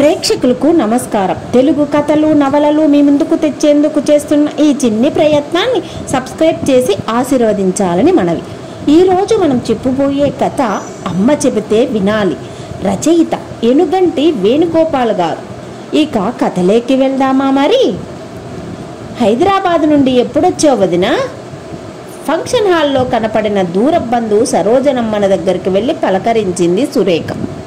ప్రేక్షకులకు నమస్కారం తెలుగు కథలు నవలలు మీ ముందుకు తెచ్చేందుకు చేస్తున్న ఈ చిన్ని ప్రయత్నాన్ని సబ్స్క్రైబ్ చేసి ఆశీర్వదించాలని మనవి ఈరోజు మనం చెప్పుబోయే కథ అమ్మ చెబితే వినాలి రచయిత ఎనుగంటి వేణుగోపాల్ గారు ఇక కథలేకి వెళ్దామా మరి హైదరాబాద్ నుండి ఎప్పుడొచ్చావు వదినా ఫంక్షన్ హాల్లో కనపడిన దూర బంధువు సరోజనమ్మన దగ్గరికి వెళ్ళి పలకరించింది సురేఖ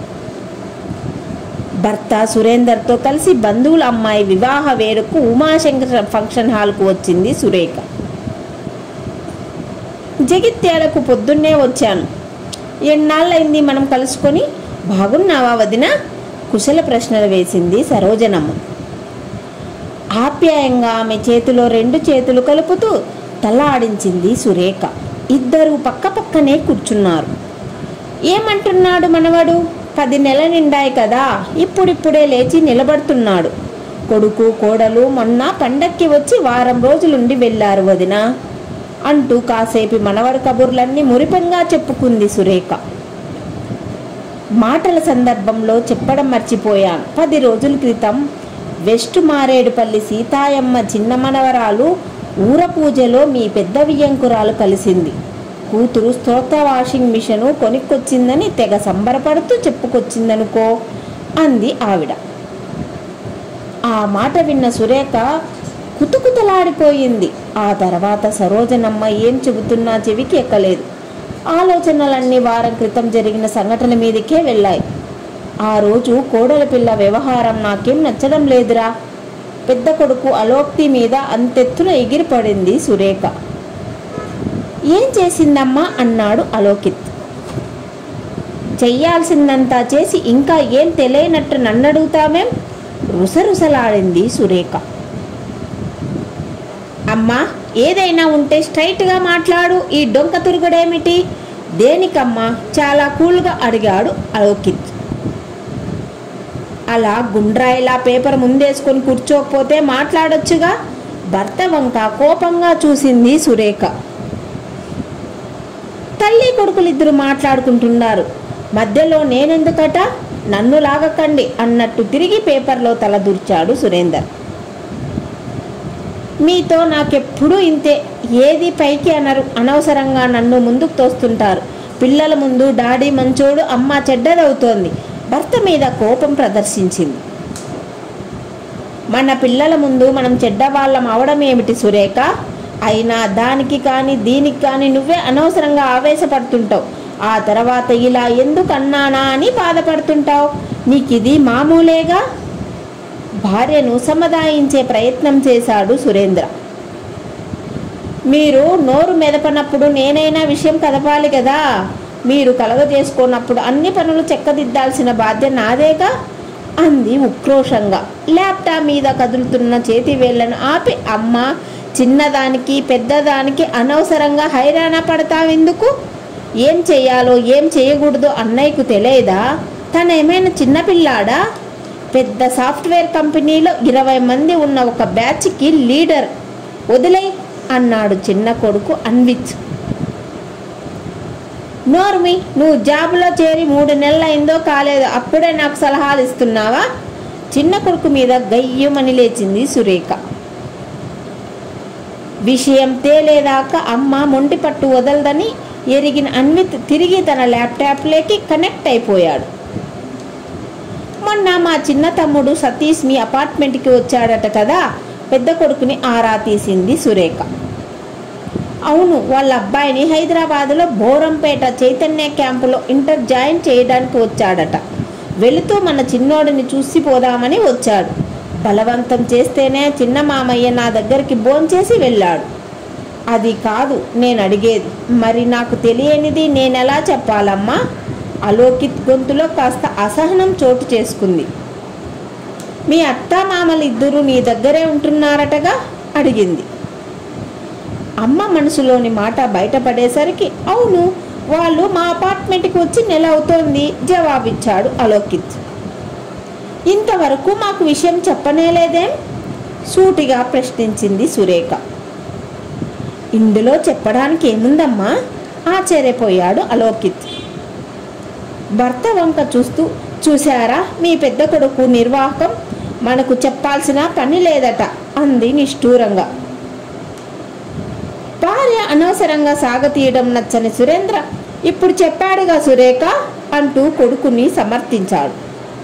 భర్త సురేందర్తో కలిసి బంధువుల అమ్మాయి వివాహ వేడుకు ఉమాశంకర్ ఫంక్షన్ హాల్కు వచ్చింది సురేఖ జగిత్యాలకు పొద్దున్నే వచ్చాను ఎన్నాళ్ళైంది మనం కలుసుకొని బాగున్నావా వదిన కుశల ప్రశ్నలు వేసింది సరోజనమ్మ ఆప్యాయంగా ఆమె చేతిలో రెండు చేతులు కలుపుతూ తల ఆడించింది సురేఖ ఇద్దరు పక్క పక్కనే కూర్చున్నారు ఏమంటున్నాడు మనవడు పది నెల నిండాయి కదా ఇప్పుడిప్పుడే లేచి నిలబడుతున్నాడు కొడుకు కోడలు మొన్న పండక్కి వచ్చి వారం రోజులుండి వెళ్ళారు వదిన అంటూ కాసేపు మనవడి కబుర్లన్నీ మురిపెంగా చెప్పుకుంది సురేఖ మాటల సందర్భంలో చెప్పడం మర్చిపోయాను పది రోజుల క్రితం వెస్ట్ మారేడుపల్లి సీతాయమ్మ చిన్న మనవరాలు ఊర పూజలో మీ పెద్ద వియ్యంకురాలు కలిసింది కూతురు స్తోత్ర వాషింగ్ మిషను కొనుక్కొచ్చిందని తెగ సంబరపడుతూ చెప్పుకొచ్చిందనుకో అంది ఆవిడ ఆ మాట విన్న సురేఖ కుతుకుతలాడిపోయింది ఆ తర్వాత సరోజనమ్మ ఏం చెబుతున్నా చెవికి ఎక్కలేదు ఆలోచనలన్నీ వారం క్రితం జరిగిన సంఘటన మీదకే వెళ్ళాయి ఆ రోజు కోడల పిల్ల వ్యవహారం నాకేం నచ్చడం లేదురా పెద్ద కొడుకు అలోక్తి మీద అంతెత్తున ఎగిరిపడింది సురేఖ ఏం చేసిందమ్మా అన్నాడు అలోకిత్ చెయ్యాల్సిందంతా చేసి ఇంకా ఏం తెలియనట్టు నన్నడుగుతామేం రుసరుసలాడింది సురేఖ అమ్మా ఏదైనా ఉంటే స్ట్రైట్గా మాట్లాడు ఈ డొంక తిరుగుడేమిటి దేనికమ్మా చాలా కూల్గా అడిగాడు అలోకిత్ అలా గుండ్రాయిలా పేపర్ ముందేసుకొని కూర్చోకపోతే మాట్లాడొచ్చుగా భర్త వంక కోపంగా చూసింది సురేఖ తల్లి కొడుకులిద్దరు మాట్లాడుకుంటున్నారు మధ్యలో నేనెందుకట నన్ను లాగకండి అన్నట్టు తిరిగి పేపర్లో తల దూర్చాడు సురేందర్ మీతో నాకెప్పుడూ ఇంతే ఏది పైకి అనరు అనవసరంగా నన్ను ముందుకు తోస్తుంటారు పిల్లల ముందు డాడీ మంచోడు అమ్మ చెడ్డదవుతోంది భర్త మీద కోపం ప్రదర్శించింది మన పిల్లల ముందు మనం చెడ్డవాళ్ళం అవడం ఏమిటి సురేఖ అయినా దానికి కానీ దీనికి కానీ నువ్వే అనవసరంగా ఆవేశపడుతుంటావు ఆ తర్వాత ఇలా ఎందుకు అన్నానా అని బాధపడుతుంటావు నీకు ఇది మామూలేగా భార్యను సముదాయించే ప్రయత్నం చేశాడు సురేంద్ర మీరు నోరు మెదపనప్పుడు నేనైనా విషయం కదపాలి కదా మీరు కలగజేసుకున్నప్పుడు అన్ని పనులు చెక్కదిద్దాల్సిన బాధ్యత నాదేగా అంది ఉక్రోషంగా ల్యాప్టాప్ మీద కదులుతున్న చేతి వేళ్లను ఆపి అమ్మ చిన్నదానికి పెద్దదానికి అనవసరంగా హైరాణ పడతావెందుకు ఏం చేయాలో ఏం చేయకూడదో అన్నయ్యకు తెలియదా తను ఏమైనా చిన్నపిల్లాడా పెద్ద సాఫ్ట్వేర్ కంపెనీలో ఇరవై మంది ఉన్న ఒక బ్యాచ్కి లీడర్ వదిలే అన్నాడు చిన్న కొడుకు అన్విత్ నోర్మి నువ్వు జాబ్లో చేరి మూడు నెలలు అయిందో కాలేదు అప్పుడే నాకు సలహాలు ఇస్తున్నావా చిన్న కొడుకు మీద గయ్యమని లేచింది సురేఖ విషయం తేలేదాకా అమ్మ మొండి పట్టు వదలదని ఎరిగిన అన్విత్ తిరిగి తన ల్యాప్టాప్లోకి కనెక్ట్ అయిపోయాడు మొన్న మా చిన్న తమ్ముడు సతీష్ మీ అపార్ట్మెంట్కి వచ్చాడట కదా పెద్ద కొడుకుని ఆరా తీసింది సురేఖ అవును వాళ్ళ అబ్బాయిని హైదరాబాదులో బోరంపేట చైతన్య క్యాంపులో ఇంటర్ జాయిన్ చేయడానికి వచ్చాడట వెళుతూ మన చిన్నోడిని చూసి పోదామని వచ్చాడు బలవంతం చేస్తేనే చిన్న మామయ్య నా దగ్గరికి భోంచేసి వెళ్ళాడు అది కాదు నేను అడిగేది మరి నాకు తెలియనిది నేనెలా చెప్పాలమ్మా అలోకిత్ గొంతులో కాస్త అసహనం చోటు చేసుకుంది మీ అత్త మామలు ఇద్దరు నీ దగ్గరే ఉంటున్నారటగా అడిగింది అమ్మ మనసులోని మాట బయటపడేసరికి అవును వాళ్ళు మా అపార్ట్మెంట్కి వచ్చి నెల అవుతోంది జవాబిచ్చాడు అలోకిత్ ఇంతవరకు మాకు విషయం చెప్పనేలేదేం సూటిగా ప్రశ్నించింది సురేఖ ఇందులో చెప్పడానికి ఏముందమ్మా ఆశ్చర్యపోయాడు అలోకిత్ భర్త వంక చూస్తూ చూశారా మీ పెద్ద కొడుకు నిర్వాహకం మనకు చెప్పాల్సిన పని లేదట అంది నిష్ఠూరంగా భార్య అనవసరంగా సాగతీయడం నచ్చని సురేంద్ర ఇప్పుడు చెప్పాడుగా సురేఖ అంటూ కొడుకుని సమర్థించాడు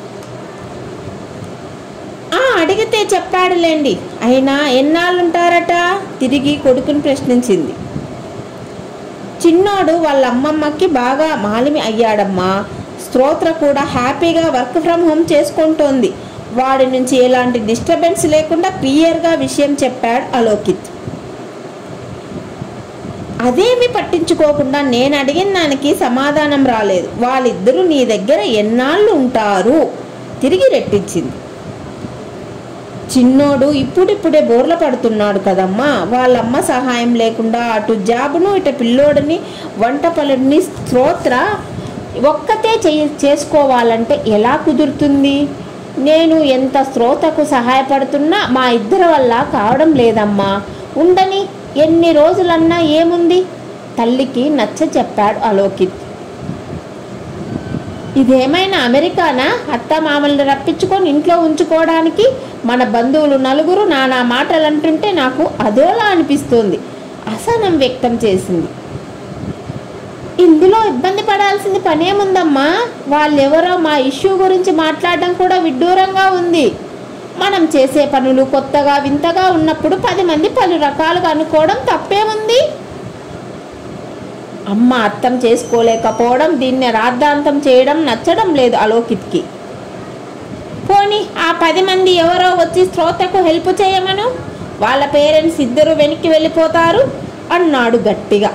ఆ అడిగితే చెప్పాడులేండి అయినా ఎన్నాళ్ళుంటారట తిరిగి కొడుకుని ప్రశ్నించింది చిన్నోడు వాళ్ళ అమ్మమ్మకి బాగా మాలిమి అయ్యాడమ్మా స్తోత్ర కూడా హ్యాపీగా వర్క్ ఫ్రమ్ హోమ్ చేసుకుంటోంది వాడి నుంచి ఎలాంటి డిస్టర్బెన్స్ లేకుండా క్లియర్గా విషయం చెప్పాడు అలోకిత్ అదేమి పట్టించుకోకుండా నేను అడిగిన దానికి సమాధానం రాలేదు వాళ్ళిద్దరూ నీ దగ్గర ఎన్నాళ్ళు ఉంటారు తిరిగి రెట్టించింది చిన్నోడు ఇప్పుడిప్పుడే బోర్ల పడుతున్నాడు కదమ్మా వాళ్ళమ్మ సహాయం లేకుండా అటు జాబును ఇటు పిల్లోడిని వంట పనుడిని స్తోత్ర ఒక్కతే చేయ చేసుకోవాలంటే ఎలా కుదురుతుంది నేను ఎంత శ్రోతకు సహాయపడుతున్నా మా ఇద్దరి వల్ల కావడం లేదమ్మా ఉండని ఎన్ని రోజులన్నా ఏముంది తల్లికి నచ్చ చెప్పాడు అలోకిత్ ఇదేమైనా అమెరికానా అత్త మామల్ని రప్పించుకొని ఇంట్లో ఉంచుకోవడానికి మన బంధువులు నలుగురు నానా మాటలు అంటుంటే నాకు అదోలా అనిపిస్తుంది అసహనం వ్యక్తం చేసింది ఇందులో ఇబ్బంది పడాల్సింది పనేముందమ్మా వాళ్ళెవరో మా ఇష్యూ గురించి మాట్లాడడం కూడా విడ్డూరంగా ఉంది మనం చేసే పనులు కొత్తగా వింతగా ఉన్నప్పుడు పది మంది పలు రకాలుగా అనుకోవడం తప్పేముంది అమ్మ అర్థం చేసుకోలేకపోవడం దీన్ని రాద్ధాంతం చేయడం నచ్చడం లేదు అలోకిత్కి పోని ఆ పది మంది ఎవరో వచ్చి శ్రోతకు హెల్ప్ చేయమను వాళ్ళ పేరెంట్స్ ఇద్దరు వెనక్కి వెళ్ళిపోతారు అన్నాడు గట్టిగా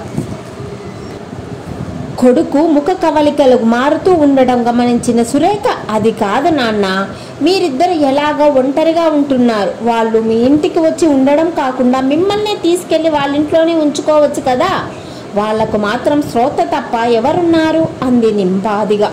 కొడుకు ముఖ కవలికలు మారుతూ ఉండడం గమనించిన సురేఖ అది కాదు నాన్న మీరిద్దరు ఎలాగో ఒంటరిగా ఉంటున్నారు వాళ్ళు మీ ఇంటికి వచ్చి ఉండడం కాకుండా మిమ్మల్ని తీసుకెళ్లి వాళ్ళ ఇంట్లోనే ఉంచుకోవచ్చు కదా వాళ్లకు మాత్రం శ్రోత తప్ప ఎవరున్నారు అంది నింపాదిగా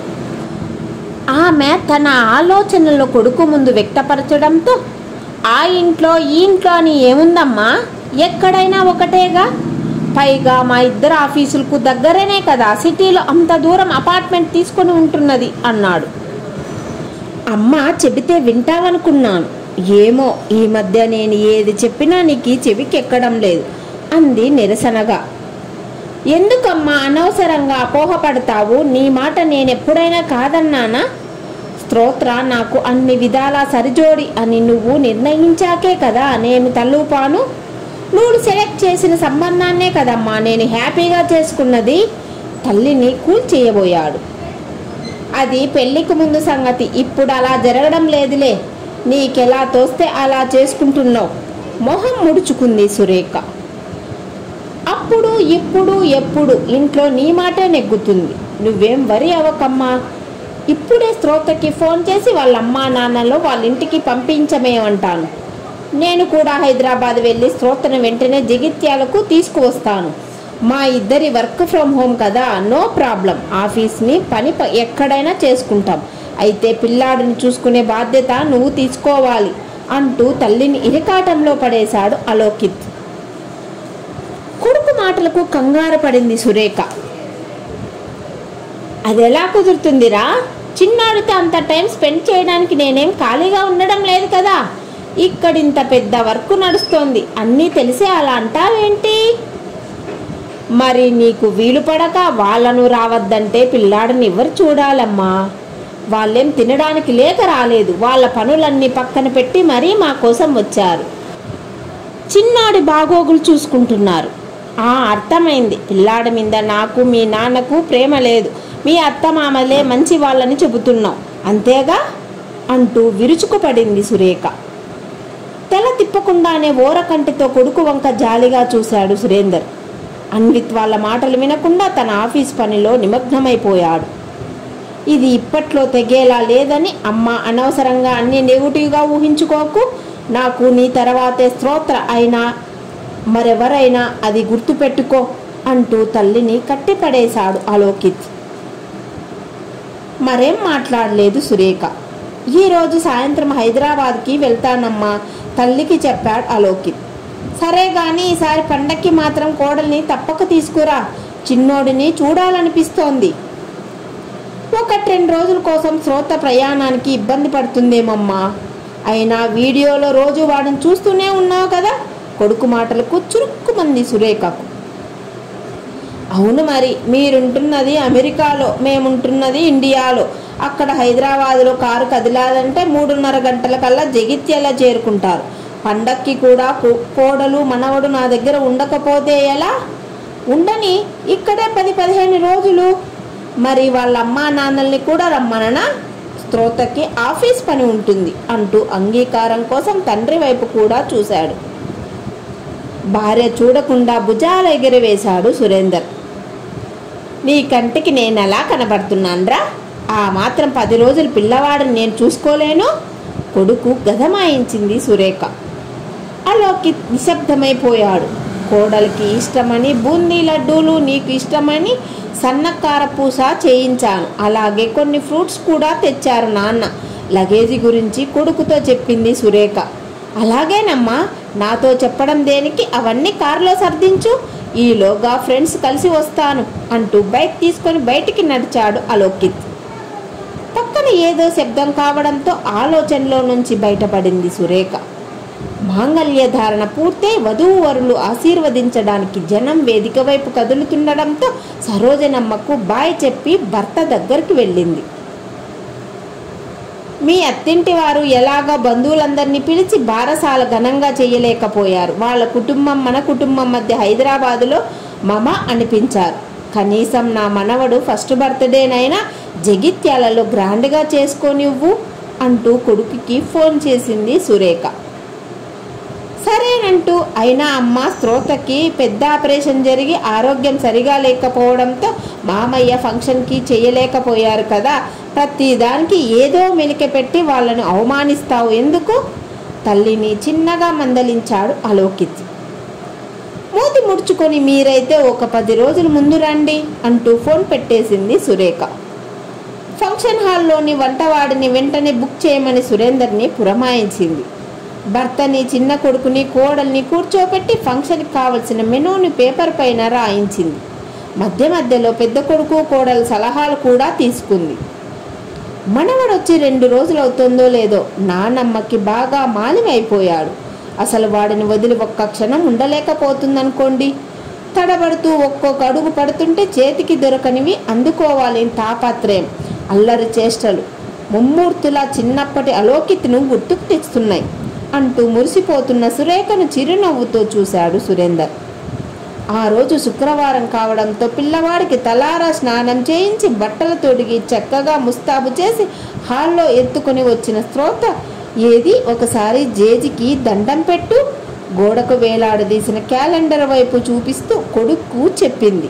ఆమె తన ఆలోచనలు కొడుకు ముందు వ్యక్తపరచడంతో ఆ ఇంట్లో ఈ ఇంట్లో అని ఏముందమ్మా ఎక్కడైనా ఒకటేగా పైగా మా ఇద్దరు ఆఫీసులకు దగ్గరేనే కదా సిటీలో అంత దూరం అపార్ట్మెంట్ తీసుకొని ఉంటున్నది అన్నాడు అమ్మ చెబితే వింటావనుకున్నాను ఏమో ఈ మధ్య నేను ఏది చెప్పినా నీకు చెవికెక్కడం లేదు అంది నిరసనగా ఎందుకమ్మా అనవసరంగా అపోహపడతావు నీ మాట నేనెప్పుడైనా కాదన్నానా స్తోత్ర నాకు అన్ని విధాలా సరిజోడి అని నువ్వు నిర్ణయించాకే కదా నేను తల్లుపాను నువ్వు సెలెక్ట్ చేసిన సంబంధాన్నే కదమ్మా నేను హ్యాపీగా చేసుకున్నది తల్లిని కూల్ చేయబోయాడు అది పెళ్లికి ముందు సంగతి ఇప్పుడు అలా జరగడం లేదులే నీకెలా తోస్తే అలా చేసుకుంటున్నావు మొహం ముడుచుకుంది సురేఖ అప్పుడు ఇప్పుడు ఎప్పుడు ఇంట్లో నీ మాటే నెగ్గుతుంది నువ్వేం వరి అవ్వకమ్మా ఇప్పుడే శ్రోతకి ఫోన్ చేసి వాళ్ళ అమ్మా నాన్నలో వాళ్ళ ఇంటికి పంపించమేమంటాను నేను కూడా హైదరాబాద్ వెళ్ళి శ్రోతను వెంటనే జగిత్యాలకు తీసుకువస్తాను మా ఇద్దరి వర్క్ ఫ్రమ్ హోమ్ కదా నో ప్రాబ్లం ఆఫీస్ని పని ప- ఎక్కడైనా చేసుకుంటాం అయితే పిల్లాడిని చూసుకునే బాధ్యత నువ్వు తీసుకోవాలి అంటూ తల్లిని ఇరకాటంలో పడేశాడు అలోకిత్ కొడుకు మాటలకు కంగారు పడింది సురేఖ అది ఎలా కుదురుతుందిరా చిన్నాడితో అంత టైం స్పెండ్ చేయడానికి నేనేం ఖాళీగా ఉండడం లేదు కదా ఇక్కడింత పెద్ద వర్క్ నడుస్తోంది అన్నీ తెలిసే అలా అంటావేంటి మరి నీకు వీలు పడక వాళ్ళను రావద్దంటే పిల్లాడిని ఎవరు చూడాలమ్మా వాళ్ళేం తినడానికి లేక రాలేదు వాళ్ళ పనులన్నీ పక్కన పెట్టి మరీ మా కోసం వచ్చారు చిన్నాడి బాగోగులు చూసుకుంటున్నారు ఆ అర్థమైంది పిల్లాడి మీద నాకు మీ నాన్నకు ప్రేమ లేదు మీ అత్తమామలే మంచి వాళ్ళని చెబుతున్నాం అంతేగా అంటూ విరుచుకుపడింది సురేఖ తెల తిప్పకుండానే ఓరకంటితో కొడుకు వంక జాలిగా చూశాడు సురేందర్ అన్విత్ వాళ్ళ మాటలు వినకుండా తన ఆఫీస్ పనిలో నిమగ్నమైపోయాడు ఇది ఇప్పట్లో తెగేలా లేదని అమ్మ అనవసరంగా అన్ని నెగిటివ్గా ఊహించుకోకు నాకు నీ తర్వాతే స్తోత్ర అయినా మరెవరైనా అది గుర్తుపెట్టుకో అంటూ తల్లిని కట్టిపడేశాడు అలోకిత్ మరేం మాట్లాడలేదు సురేఖ ఈరోజు సాయంత్రం హైదరాబాద్కి వెళ్తానమ్మా తల్లికి చెప్పాడు అలోకిత్ సరే గాని ఈసారి పండక్కి మాత్రం కోడల్ని తప్పక తీసుకురా చిన్నోడిని చూడాలనిపిస్తోంది ఒకటి రెండు రోజుల కోసం శ్రోత ప్రయాణానికి ఇబ్బంది పడుతుందేమమ్మా అయినా వీడియోలో రోజు వాడిని చూస్తూనే ఉన్నావు కదా కొడుకు మాటలకు చురుక్కుమంది సురేఖకు అవును మరి మీరుంటున్నది అమెరికాలో మేముంటున్నది ఇండియాలో అక్కడ హైదరాబాదులో కారు కదిలాలంటే మూడున్నర గంటల కల్లా జగిత్యాల చేరుకుంటారు పండక్కి కూడా కో- కోడలు మనవడు నా దగ్గర ఉండకపోతే ఎలా ఉండని ఇక్కడే పది పదిహేను రోజులు మరి వాళ్ళ అమ్మా నాన్నల్ని కూడా రమ్మననా స్తోతకి ఆఫీస్ పని ఉంటుంది అంటూ అంగీకారం కోసం తండ్రి వైపు కూడా చూశాడు భార్య చూడకుండా భుజాల ఎగిరివేశాడు సురేందర్ నీ కంటికి నేను ఎలా కనబడుతున్నాన్రా ఆ మాత్రం పది రోజులు పిల్లవాడిని నేను చూసుకోలేను కొడుకు గదమాయించింది సురేఖ అలోకి నిశ్శబ్దమైపోయాడు కోడలికి ఇష్టమని బూందీ లడ్డూలు నీకు ఇష్టమని సన్నకార పూస చేయించాను అలాగే కొన్ని ఫ్రూట్స్ కూడా తెచ్చారు నాన్న లగేజీ గురించి కొడుకుతో చెప్పింది సురేఖ అలాగేనమ్మా నాతో చెప్పడం దేనికి అవన్నీ కారులో సర్దించు ఈలోగా ఫ్రెండ్స్ కలిసి వస్తాను అంటూ బైక్ తీసుకొని బయటికి నడిచాడు అలోకిత్ పక్కన ఏదో శబ్దం కావడంతో ఆలోచనలో నుంచి బయటపడింది సురేఖ మాంగళ్య ధారణ పూర్తయి వధువు వరులు ఆశీర్వదించడానికి జనం వేదిక వైపు కదులుతుండడంతో సరోజనమ్మకు బాయ్ చెప్పి భర్త దగ్గరికి వెళ్ళింది మీ అత్తింటి వారు ఎలాగో బంధువులందరినీ పిలిచి బారసాల ఘనంగా చేయలేకపోయారు వాళ్ళ కుటుంబం మన కుటుంబం మధ్య హైదరాబాదులో మమ అనిపించారు కనీసం నా మనవడు ఫస్ట్ బర్త్డేనైనా జగిత్యాలలో గ్రాండ్గా చేసుకోనివ్వు అంటూ కొడుకుకి ఫోన్ చేసింది సురేఖ సరేనంటూ అయినా అమ్మ శ్రోతకి పెద్ద ఆపరేషన్ జరిగి ఆరోగ్యం సరిగా లేకపోవడంతో మామయ్య ఫంక్షన్కి చేయలేకపోయారు కదా ప్రతి దానికి ఏదో మెలిక పెట్టి వాళ్ళను అవమానిస్తావు ఎందుకు తల్లిని చిన్నగా మందలించాడు అలోకిత్ మూతి ముడుచుకొని మీరైతే ఒక పది రోజుల ముందు రండి అంటూ ఫోన్ పెట్టేసింది సురేఖ ఫంక్షన్ హాల్లోని వంటవాడిని వెంటనే బుక్ చేయమని సురేందర్ని పురమాయించింది భర్తని చిన్న కొడుకుని కోడల్ని కూర్చోపెట్టి ఫంక్షన్కి కావలసిన మెనూని పేపర్ పైన రాయించింది మధ్య మధ్యలో పెద్ద కొడుకు కోడల సలహాలు కూడా తీసుకుంది మనవడొచ్చి రెండు రోజులు అవుతుందో లేదో నానమ్మకి బాగా మాలిమైపోయాడు అసలు వాడిని వదిలి ఒక్క క్షణం ఉండలేకపోతుందనుకోండి తడబడుతూ ఒక్కొక్క అడుగు పడుతుంటే చేతికి దొరకనివి అందుకోవాలని తాపత్రయం అల్లరి చేష్టలు ముమ్మూర్తులా చిన్నప్పటి అలోకిత్ను గుర్తుకు తెస్తున్నాయి అంటూ మురిసిపోతున్న సురేఖను చిరునవ్వుతో చూశాడు సురేందర్ ఆ రోజు శుక్రవారం కావడంతో పిల్లవాడికి తలారా స్నానం చేయించి బట్టలు తొడిగి చక్కగా ముస్తాబు చేసి హాల్లో ఎత్తుకొని వచ్చిన శ్రోత ఏది ఒకసారి జేజికి దండం పెట్టు గోడకు వేలాడదీసిన క్యాలెండర్ వైపు చూపిస్తూ కొడుకు చెప్పింది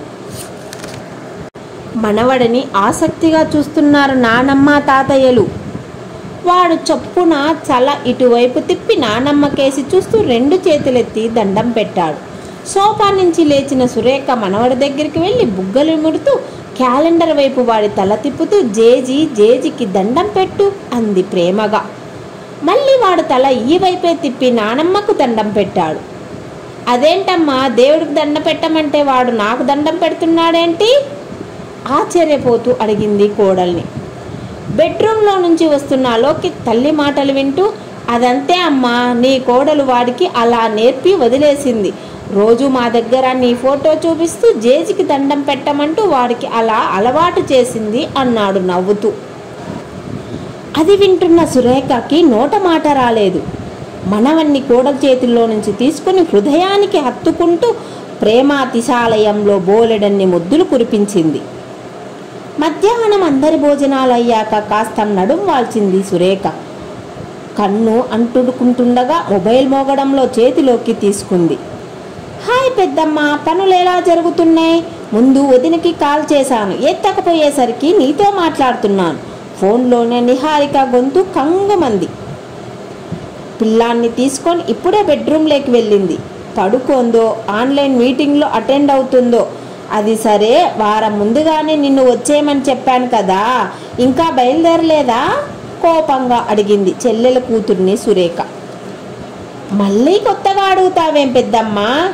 మనవడిని ఆసక్తిగా చూస్తున్నారు నానమ్మ తాతయ్యలు వాడు చప్పున చల ఇటువైపు తిప్పి నానమ్మ కేసి చూస్తూ రెండు చేతులెత్తి దండం పెట్టాడు సోఫా నుంచి లేచిన సురేఖ మనవడి దగ్గరికి వెళ్ళి బుగ్గలు ముడుతూ క్యాలెండర్ వైపు వాడి తల తిప్పుతూ జేజీ జేజికి దండం పెట్టు అంది ప్రేమగా మళ్ళీ వాడు తల ఈ వైపే తిప్పి నానమ్మకు దండం పెట్టాడు అదేంటమ్మా దేవుడికి దండం పెట్టమంటే వాడు నాకు దండం పెడుతున్నాడేంటి ఆశ్చర్యపోతూ అడిగింది కోడల్ని బెడ్రూమ్లో నుంచి వస్తున్న అలోకి తల్లి మాటలు వింటూ అదంతే అమ్మా నీ కోడలు వాడికి అలా నేర్పి వదిలేసింది రోజు మా దగ్గర నీ ఫోటో చూపిస్తూ జేజికి దండం పెట్టమంటూ వాడికి అలా అలవాటు చేసింది అన్నాడు నవ్వుతూ అది వింటున్న సురేఖకి నోట మాట రాలేదు మనవన్ని కోడల చేతుల్లో నుంచి తీసుకుని హృదయానికి హత్తుకుంటూ ప్రేమాతిశాలయంలో బోలెడన్ని ముద్దులు కురిపించింది మధ్యాహ్నం అందరి భోజనాలు అయ్యాక కాస్త నడుం వాల్చింది సురేఖ కన్ను అంటుకుంటుండగా మొబైల్ మోగడంలో చేతిలోకి తీసుకుంది హాయ్ పెద్దమ్మ పనులు ఎలా జరుగుతున్నాయి ముందు వదినకి కాల్ చేశాను ఎత్తకపోయేసరికి నీతో మాట్లాడుతున్నాను ఫోన్లోనే నిహారిక గొంతు కంగమంది పిల్లాన్ని తీసుకొని ఇప్పుడే బెడ్రూమ్లోకి వెళ్ళింది పడుకోందో ఆన్లైన్ మీటింగ్లో అటెండ్ అవుతుందో అది సరే వారం ముందుగానే నిన్ను వచ్చేయమని చెప్పాను కదా ఇంకా బయలుదేరలేదా కోపంగా అడిగింది చెల్లెల కూతుర్ని సురేఖ మళ్ళీ కొత్తగా అడుగుతావేం పెద్దమ్మా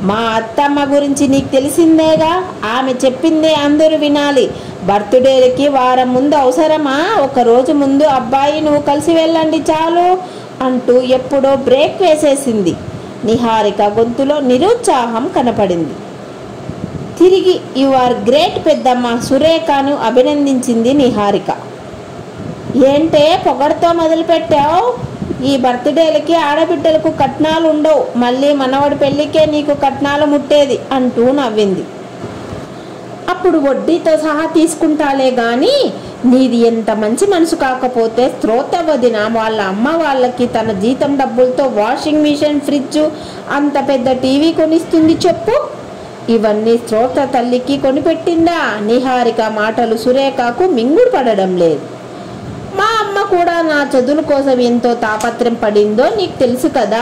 మా అత్తమ్మ గురించి నీకు తెలిసిందేగా ఆమె చెప్పిందే అందరూ వినాలి బర్త్డేలకి వారం ముందు అవసరమా ఒక రోజు ముందు అబ్బాయి నువ్వు కలిసి వెళ్ళండి చాలు అంటూ ఎప్పుడో బ్రేక్ వేసేసింది నిహారిక గొంతులో నిరుత్సాహం కనపడింది తిరిగి యు ఆర్ గ్రేట్ పెద్దమ్మ సురేఖను అభినందించింది నిహారిక ఏంటే పొగడతో మొదలుపెట్టావు ఈ బర్త్డేలకి ఆడబిడ్డలకు కట్నాలు ఉండవు మళ్ళీ మనవడి పెళ్ళికే నీకు కట్నాలు ముట్టేది అంటూ నవ్వింది అప్పుడు వడ్డీతో సహా తీసుకుంటాలే గాని నీది ఎంత మంచి మనసు కాకపోతే స్తోత వదిన వాళ్ళ అమ్మ వాళ్ళకి తన జీతం డబ్బులతో వాషింగ్ మిషన్ ఫ్రిడ్జ్ అంత పెద్ద టీవీ కొనిస్తుంది చెప్పు ఇవన్నీ స్తోత తల్లికి కొనిపెట్టిందా నిహారిక మాటలు సురేఖకు మింగుడు పడడం లేదు మా అమ్మ కూడా నా చదువుల కోసం ఎంతో తాపత్రం పడిందో నీకు తెలుసు కదా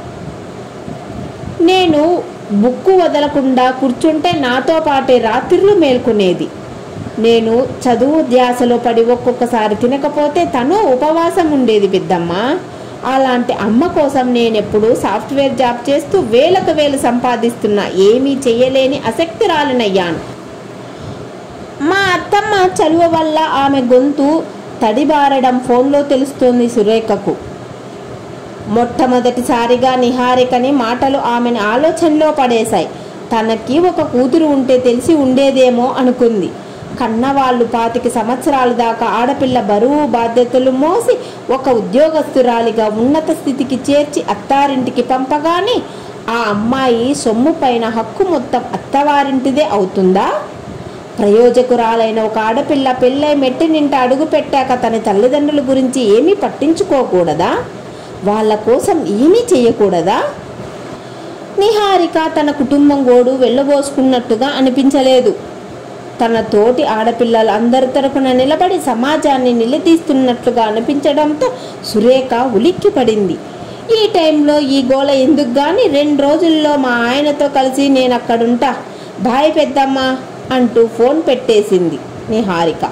నేను బుక్కు వదలకుండా కూర్చుంటే నాతో పాటే రాత్రిళ్ళు మేల్కొనేది నేను చదువు ధ్యాసలో పడి ఒక్కొక్కసారి తినకపోతే తను ఉపవాసం ఉండేది పెద్దమ్మ అలాంటి అమ్మ కోసం నేనెప్పుడు సాఫ్ట్వేర్ జాబ్ చేస్తూ వేలకు వేలు సంపాదిస్తున్నా ఏమీ చెయ్యలేని అసక్తిరాలనయ్యాను మా అత్తమ్మ చలువ వల్ల ఆమె గొంతు తడిబారడం ఫోన్లో తెలుస్తోంది సురేఖకు మొట్టమొదటిసారిగా నిహారికని మాటలు ఆమెను ఆలోచనలో పడేశాయి తనకి ఒక కూతురు ఉంటే తెలిసి ఉండేదేమో అనుకుంది కన్నవాళ్ళు పాతిక సంవత్సరాల దాకా ఆడపిల్ల బరువు బాధ్యతలు మోసి ఒక ఉద్యోగస్తురాలిగా ఉన్నత స్థితికి చేర్చి అత్తారింటికి పంపగానే ఆ అమ్మాయి సొమ్ము పైన హక్కు మొత్తం అత్తవారింటిదే అవుతుందా ప్రయోజకురాలైన ఒక ఆడపిల్ల పెళ్ళై మెట్టి నింట అడుగు పెట్టాక తన తల్లిదండ్రుల గురించి ఏమీ పట్టించుకోకూడదా వాళ్ళ కోసం ఏమీ చేయకూడదా నిహారిక తన కుటుంబం గోడు వెళ్ళబోసుకున్నట్టుగా అనిపించలేదు తన తోటి ఆడపిల్లలు అందరి తరపున నిలబడి సమాజాన్ని నిలదీస్తున్నట్లుగా అనిపించడంతో సురేఖ ఉలిక్కిపడింది ఈ టైంలో ఈ గోల ఎందుకు గాని రెండు రోజుల్లో మా ఆయనతో కలిసి నేను అక్కడుంటా బాయ్ పెద్దమ్మ అంటూ ఫోన్ పెట్టేసింది నిహారిక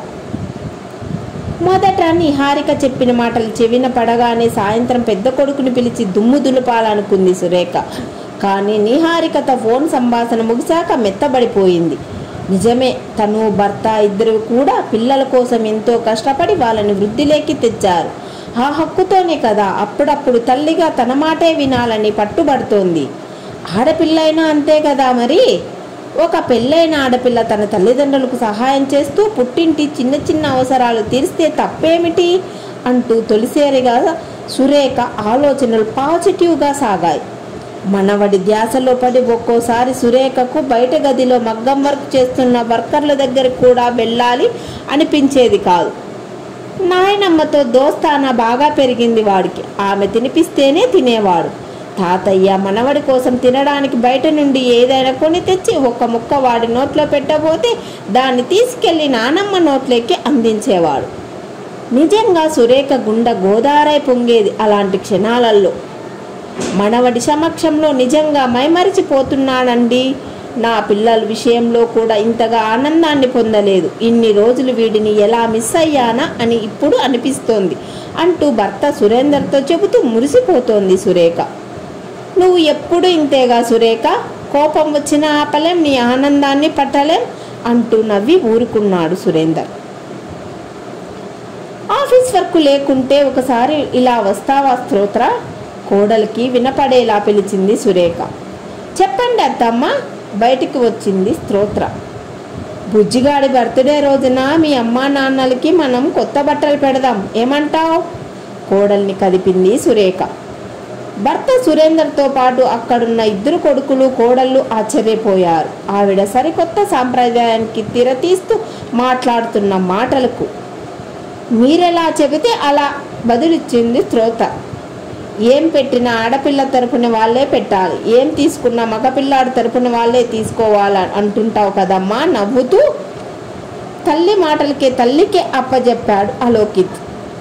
మొదట నిహారిక చెప్పిన మాటలు చెవిన పడగానే సాయంత్రం పెద్ద కొడుకుని పిలిచి దుమ్ము దులపాలనుకుంది సురేఖ కానీ నిహారికతో ఫోన్ సంభాషణ ముగిశాక మెత్తబడిపోయింది నిజమే తను భర్త ఇద్దరు కూడా పిల్లల కోసం ఎంతో కష్టపడి వాళ్ళని వృద్ధిలోకి తెచ్చారు ఆ హక్కుతోనే కదా అప్పుడప్పుడు తల్లిగా తన మాటే వినాలని పట్టుబడుతోంది ఆడపిల్లైనా అంతే కదా మరి ఒక పెళ్ళైన ఆడపిల్ల తన తల్లిదండ్రులకు సహాయం చేస్తూ పుట్టింటి చిన్న చిన్న అవసరాలు తీరిస్తే తప్పేమిటి అంటూ తొలిసేరిగా సురేఖ ఆలోచనలు పాజిటివ్గా సాగాయి మనవడి ధ్యాసలో పడి ఒక్కోసారి సురేఖకు బయట గదిలో మగ్గం వర్క్ చేస్తున్న వర్కర్ల దగ్గర కూడా వెళ్ళాలి అనిపించేది కాదు నాయనమ్మతో దోస్తానా బాగా పెరిగింది వాడికి ఆమె తినిపిస్తేనే తినేవాడు తాతయ్య మనవడి కోసం తినడానికి బయట నుండి ఏదైనా కొని తెచ్చి ఒక ముక్క వాడి నోట్లో పెట్టబోతే దాన్ని తీసుకెళ్లి నానమ్మ నోట్లోకి అందించేవాడు నిజంగా సురేఖ గుండె గోదారై పొంగేది అలాంటి క్షణాలలో మనవడి సమక్షంలో నిజంగా మైమరిచిపోతున్నానండి నా పిల్లల విషయంలో కూడా ఇంతగా ఆనందాన్ని పొందలేదు ఇన్ని రోజులు వీడిని ఎలా మిస్ అయ్యానా అని ఇప్పుడు అనిపిస్తోంది అంటూ భర్త సురేందర్తో చెబుతూ మురిసిపోతోంది సురేఖ నువ్వు ఎప్పుడు ఇంతేగా సురేఖ కోపం వచ్చిన ఆపలేం నీ ఆనందాన్ని పట్టలేం అంటూ నవ్వి ఊరుకున్నాడు సురేందర్ ఆఫీస్ వర్క్ లేకుంటే ఒకసారి ఇలా వస్తావా స్తోత్ర కోడలికి వినపడేలా పిలిచింది సురేఖ చెప్పండి అత్తమ్మ బయటికి వచ్చింది స్తోత్ర బుజ్జిగాడి బర్త్డే రోజున మీ అమ్మా నాన్నలకి మనం కొత్త బట్టలు పెడదాం ఏమంటావ్ కోడల్ని కదిపింది సురేఖ భర్త సురేందర్తో పాటు అక్కడున్న ఇద్దరు కొడుకులు కోడళ్ళు ఆశ్చర్యపోయారు ఆవిడ సరికొత్త సాంప్రదాయానికి తిరతీస్తూ మాట్లాడుతున్న మాటలకు మీరెలా చెబితే అలా బదులిచ్చింది శ్రోత ఏం పెట్టిన ఆడపిల్ల తరపున వాళ్ళే పెట్టాలి ఏం తీసుకున్న మగపిల్లాడి తరపున వాళ్ళే తీసుకోవాలని అంటుంటావు కదమ్మా నవ్వుతూ తల్లి మాటలకే తల్లికే అప్పజెప్పాడు అలోకిత్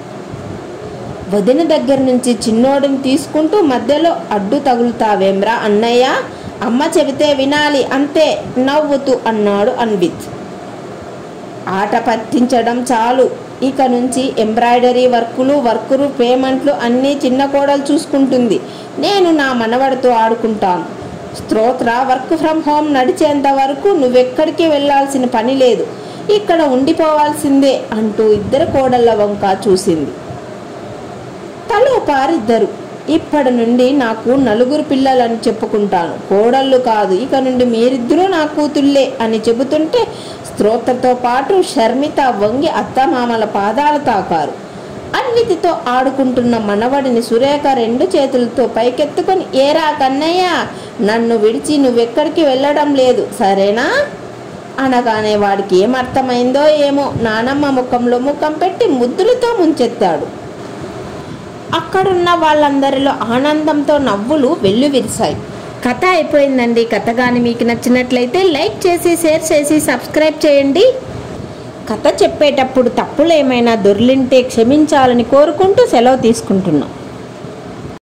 వదిన దగ్గర నుంచి చిన్నోడిని తీసుకుంటూ మధ్యలో అడ్డు తగులుతావేమ్రా అన్నయ్య అమ్మ చెబితే వినాలి అంతే నవ్వుతూ అన్నాడు అన్విత్ ఆట పట్టించడం చాలు ఇక నుంచి ఎంబ్రాయిడరీ వర్కులు వర్కులు పేమెంట్లు అన్నీ చిన్న కోడలు చూసుకుంటుంది నేను నా మనవడితో ఆడుకుంటాను స్తోత్ర వర్క్ ఫ్రమ్ హోమ్ నడిచేంత వరకు నువ్వెక్కడికి వెళ్ళాల్సిన పని లేదు ఇక్కడ ఉండిపోవాల్సిందే అంటూ ఇద్దరు కోడళ్ళ వంక చూసింది తలో కారిద్దరు ఇప్పటి నుండి నాకు నలుగురు పిల్లలని చెప్పుకుంటాను కోడళ్ళు కాదు ఇక నుండి మీరిద్దరూ నా కూతుళ్ళే అని చెబుతుంటే స్తోత్రతో పాటు షర్మిత వంగి అత్తమామల పాదాలు తాకారు అన్వితితో ఆడుకుంటున్న మనవడిని సురేఖ రెండు చేతులతో పైకెత్తుకొని ఏరా కన్నయ్య నన్ను విడిచి నువ్వెక్కడికి వెళ్ళడం లేదు సరేనా అనగానే వాడికి ఏం అర్థమైందో ఏమో నానమ్మ ముఖంలో ముఖం పెట్టి ముద్దులతో ముంచెత్తాడు అక్కడున్న వాళ్ళందరిలో ఆనందంతో నవ్వులు వెల్లువిరిశాయి కథ అయిపోయిందండి కథ కానీ మీకు నచ్చినట్లయితే లైక్ చేసి షేర్ చేసి సబ్స్క్రైబ్ చేయండి కథ చెప్పేటప్పుడు తప్పులు ఏమైనా దొర్లింటే క్షమించాలని కోరుకుంటూ సెలవు తీసుకుంటున్నాం